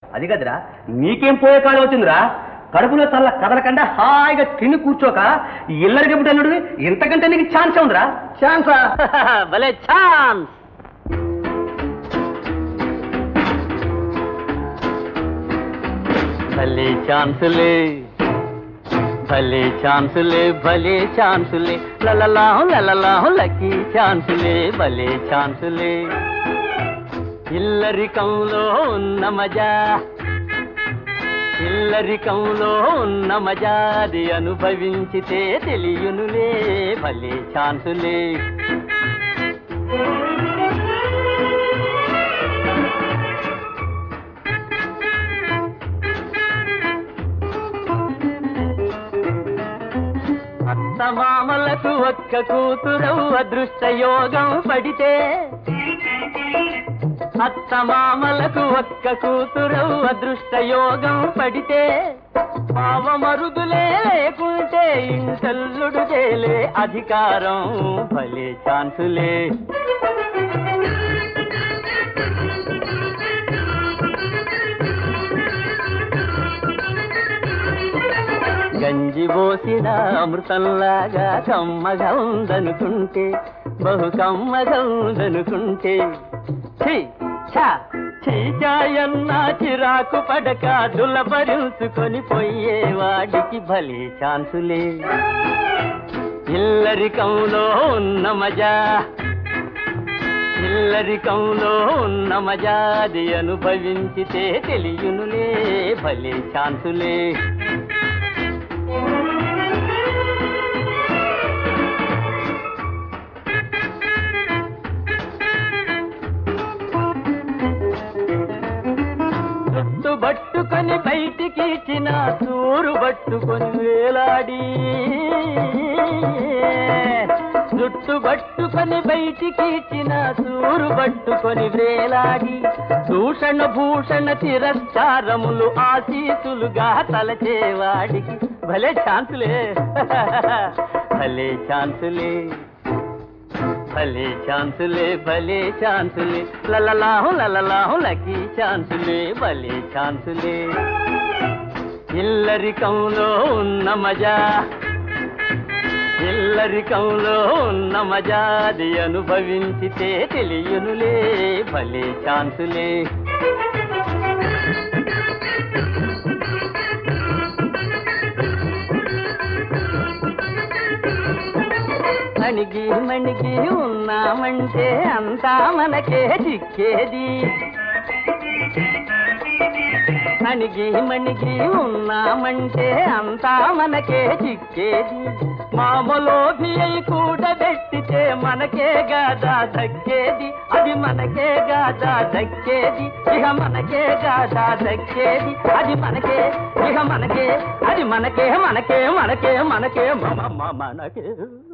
అది కదరా నీకేం పోయే కాలం వచ్చిందిరా కడుపులో చల్ల కదలకుండా హాయిగా తిని కూర్చోక ఇల్లరికి పుట్టనుడు ఇంతకంటే నీకు ఛాన్స్ ఉందిరా ఛాన్సా భలే ఛాన్స్ భలే ఛాన్సులే భలే ఛాన్సులే భలే ఛాన్సులే లలలాహం లలలాహం లక్కీ ఛాన్సులే భలే ఛాన్సులే ఇల్లరికంలో ఉన్న మజా ఇల్లరికంలో ఉన్న మజాది అనుభవించితే తెలియనులే భలే ఛాన్సులే అత్తమామలకు ఒక్క కూతురవు అదృష్ట యోగం పడితే అత్తమామలకు ఒక్క కూతురవు అదృష్ట యోగం పడితే పావ మరుదులే లేకుంటే ఇంటల్లుడు చేలే అధికారం భలే ఛాన్సులే గంజి పోసిన అమృతంలాగా కమ్మగా ఉందనుకుంటే బహు కమ్మగా ఉందనుకుంటే ఛీ, ఛా, చీచాయన్న చిరాకు పడక దులపరుచుకొని పోయేవాడికి భలే ఛాన్సులే ఇల్లరికంలో ఉన్న మజా ఇల్లరికంలో ఉన్న మజాది అనుభవించితే తెలియనులే భలే ఛాన్సులే జుట్టు పట్టుకొని బయటికి ఇచ్చిన సూరు పట్టుకొని వేలాడి జుట్టు పట్టుకొని బయటికి ఇచ్చిన సూరు పట్టుకొని వేలాడి దూషణ భూషణ తిరస్కారములు ఆశీసులుగా తలచేవాడికి భలే ఛాన్సులే భలే ఛాన్సులే భలే ఛాన్సులే భలే ఛాన్సులే లలలాహు లలలాహు లకీ ఛాన్సులే భలే ఛాన్సులే ఇల్లరికంలో ఉన్న మజా ఇల్లరికంలో ఉన్న మజాది అనుభవించితే తెలియనులే భలే ఛాన్సులే మణిగి మణిగి ఉన్నామంటే అంతా మనకే చిక్కేది మణిగి మణిగి ఉన్నామంటే అంతా మనకే చిక్కేది మామలోభి అయి కూడబెట్టితే మనకే గాదా దక్కేది అది మనకే గాదా దక్కేది ఇహ మనకే గాదా దక్కేది అది మనకే ఇహ మనకే అది మనకే మనకే మనకే మనకే మమ మనకే